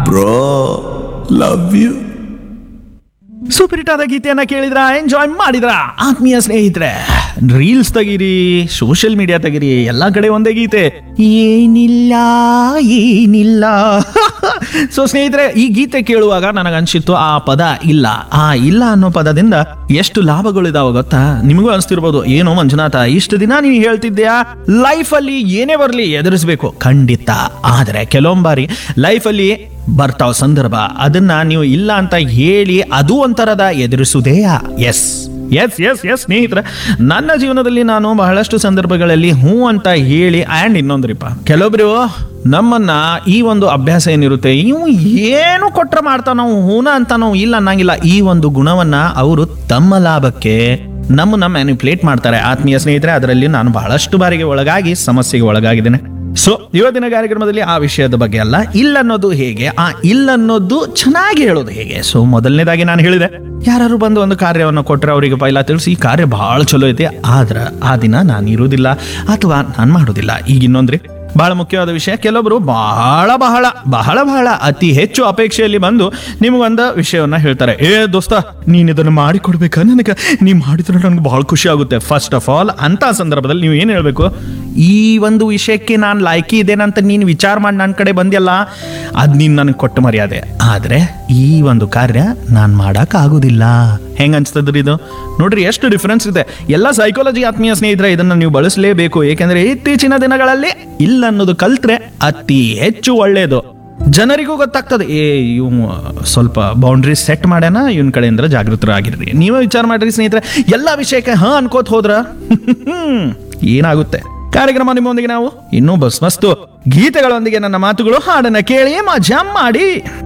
bro love you super hit ಆದ ಗೀತೆಯನ್ನ ಕೇಳಿದ್ರ ಎಂಜಾಯ್ ಮಾಡಿದ್ರ ಆತ್ಮೀಯ ಸ್ನೇಹಿತರೆ ರೀಲ್ಸ್ ತೆಗೀರಿ ಸೋಷಿಯಲ್ ಮೀಡಿಯಾ ತೆಗೀರಿ ಎಲ್ಲಾ ಕಡೆ ಒಂದೇ ಗೀತೆ ಏನಿಲ್ಲ ಏನಿಲ್ಲ ಸೊ ಸ್ನೇಹಿತರೆ ಈ ಗೀತೆ ಕೇಳುವಾಗ ನನಗನ್ಸಿತ್ತು ಆ ಪದ ಇಲ್ಲ ಆ ಇಲ್ಲ ಅನ್ನೋ ಪದದಿಂದ ಎಷ್ಟು ಲಾಭಗಳಿದಾವ ಗೊತ್ತಾ ನಿಮಗೂ ಅನ್ಸ್ತಿರ್ಬೋದು ಏನೋ ಮಂಜುನಾಥ ಇಷ್ಟು ದಿನ ನೀನು ಹೇಳ್ತಿದ್ಯಾ ಲೈಫಲ್ಲಿ ಏನೇ ಬರಲಿ ಎದುರಿಸ್ಬೇಕು ಖಂಡಿತ ಆದರೆ ಕೆಲವೊಂಬಾರಿ ಲೈಫಲ್ಲಿ ಬರ್ತಾವ ಸಂದರ್ಭ ಅದನ್ನ ನೀವು ಇಲ್ಲ ಅಂತ ಹೇಳಿ ಅದು ಒಂಥರದ ಎದುರಿಸುವುದೇಯಾ ಎಸ್ ಎಸ್ ಎಸ್ ಎಸ್ ಸ್ನೇಹಿತರೆ ನನ್ನ ಜೀವನದಲ್ಲಿ ನಾನು ಬಹಳಷ್ಟು ಸಂದರ್ಭಗಳಲ್ಲಿ ಹ್ಞೂ ಅಂತ ಹೇಳಿ ಆ್ಯಂಡ್ ಇನ್ನೊಂದ್ರಿಪ್ಪ ಕೆಲವೊಬ್ರು ನಮ್ಮನ್ನ ಈ ಒಂದು ಅಭ್ಯಾಸ ಏನಿರುತ್ತೆ ಇವು ಏನು ಕೊಟ್ರೆ ಮಾಡ್ತಾವ ನಾವು ಹೂನ ಅಂತ ನಾವು ಇಲ್ಲ ಅನ್ನಂಗಿಲ್ಲ ಈ ಒಂದು ಗುಣವನ್ನ ಅವರು ತಮ್ಮ ಲಾಭಕ್ಕೆ ನಮ್ಮನ್ನ ಮ್ಯಾನಿಪುಲೇಟ್ ಮಾಡ್ತಾರೆ ಆತ್ಮೀಯ ಸ್ನೇಹಿತರೆ ಅದರಲ್ಲಿ ನಾನು ಬಹಳಷ್ಟು ಬಾರಿಗೆ ಒಳಗಾಗಿ ಸಮಸ್ಯೆಗೆ ಒಳಗಾಗಿದ್ದೇನೆ ಸೊ ಇವತ್ತಿನ ಕಾರ್ಯಕ್ರಮದಲ್ಲಿ ಆ ವಿಷಯದ ಬಗ್ಗೆ ಅಲ್ಲ ಇಲ್ಲ ಅನ್ನೋದು ಹೇಗೆ ಆ ಇಲ್ಲ ಅನ್ನೋದು ಚೆನ್ನಾಗಿ ಹೇಳೋದು ಹೇಗೆ ಸೊ ಮೊದಲನೇದಾಗಿ ನಾನು ಹೇಳಿದೆ ಯಾರು ಬಂದು ಒಂದು ಕಾರ್ಯವನ್ನು ಕೊಟ್ಟರೆ ಅವರಿಗೆ ಪೈಲ ತಿಳಿಸಿ ಈ ಕಾರ್ಯ ಬಹಳ ಚಲೋ ಐತಿ ಆದ್ರೆ ಆ ದಿನ ನಾನು ಇರುವುದಿಲ್ಲ ಅಥವಾ ನಾನು ಮಾಡೋದಿಲ್ಲ ಈಗ ಇನ್ನೊಂದ್ರಿ ಬಹಳ ಮುಖ್ಯವಾದ ವಿಷಯ ಕೆಲವೊಬ್ರು ಬಹಳ ಬಹಳ ಬಹಳ ಬಹಳ ಅತಿ ಹೆಚ್ಚು ಅಪೇಕ್ಷೆಯಲ್ಲಿ ಬಂದು ನಿಮಗೊಂದು ವಿಷಯವನ್ನ ಹೇಳ್ತಾರೆ ಏ ದೋಸ್ತ ನೀನ್ ಇದನ್ನು ಮಾಡಿ ಕೊಡ್ಬೇಕಾ ನನಗೆ ನೀ ಮಾಡಿದ್ರೆ ನನಗೆ ಬಹಳ ಖುಷಿ ಆಗುತ್ತೆ ಫಸ್ಟ್ ಆಫ್ ಆಲ್ ಅಂತ ಸಂದರ್ಭದಲ್ಲಿ ನೀವು ಏನು ಹೇಳ್ಬೇಕು ಈ ಒಂದು ವಿಷಯಕ್ಕೆ ನಾನು ಲಾಯ್ಕಿ ಇದೇನಂತ ನೀನು ವಿಚಾರ ಮಾಡಿ ನನ್ನ ಕಡೆ ಬಂದ್ಯಲ್ಲ ಅದು ನೀನು ನನಗೆ ಕೊಟ್ಟ ಮರ್ಯಾದೆ ಆದರೆ ಈ ಒಂದು ಕಾರ್ಯ ನಾನು ಮಾಡೋಕ್ಕಾಗೋದಿಲ್ಲ ಹೆಂಗೆ ಅನ್ಸ್ತದ್ರಿ ಇದು ನೋಡ್ರಿ ಎಷ್ಟು ಡಿಫ್ರೆನ್ಸ್ ಇದೆ ಎಲ್ಲ ಸೈಕಾಲಜಿ ಆತ್ಮೀಯ ಸ್ನೇಹಿತರೆ ಇದನ್ನ ನೀವು ಬಳಸಲೇಬೇಕು ಏಕೆಂದ್ರೆ ಇತ್ತೀಚಿನ ದಿನಗಳಲ್ಲಿ ಇಲ್ಲ ಅನ್ನೋದು ಕಲ್ತ್ರೆ ಅತಿ ಹೆಚ್ಚು ಒಳ್ಳೆಯದು ಜನರಿಗೂ ಗೊತ್ತಾಗ್ತದೆ ಏ ಇವ್ ಸ್ವಲ್ಪ ಬೌಂಡ್ರಿ ಸೆಟ್ ಮಾಡ್ಯಾನ ಇವನ್ ಕಡೆಯಿಂದ ಜಾಗೃತರಾಗಿರ್ರಿ ನೀವೇ ವಿಚಾರ ಮಾಡ್ರಿ ಸ್ನೇಹಿತರೆ ಎಲ್ಲ ವಿಷಯಕ್ಕೆ ಹಾ ಅನ್ಕೋತ ಹೋದ್ರ ಏನಾಗುತ್ತೆ ಕಾರ್ಯಕ್ರಮ ನಿಮ್ಮೊಂದಿಗೆ ನಾವು ಇನ್ನೂ ಬಸ್ ಮಸ್ತು ಗೀತೆಗಳೊಂದಿಗೆ ನನ್ನ ಮಾತುಗಳು ಹಾಡನ್ನ ಕೇಳಿ ಮಜಾ ಮಾಡಿ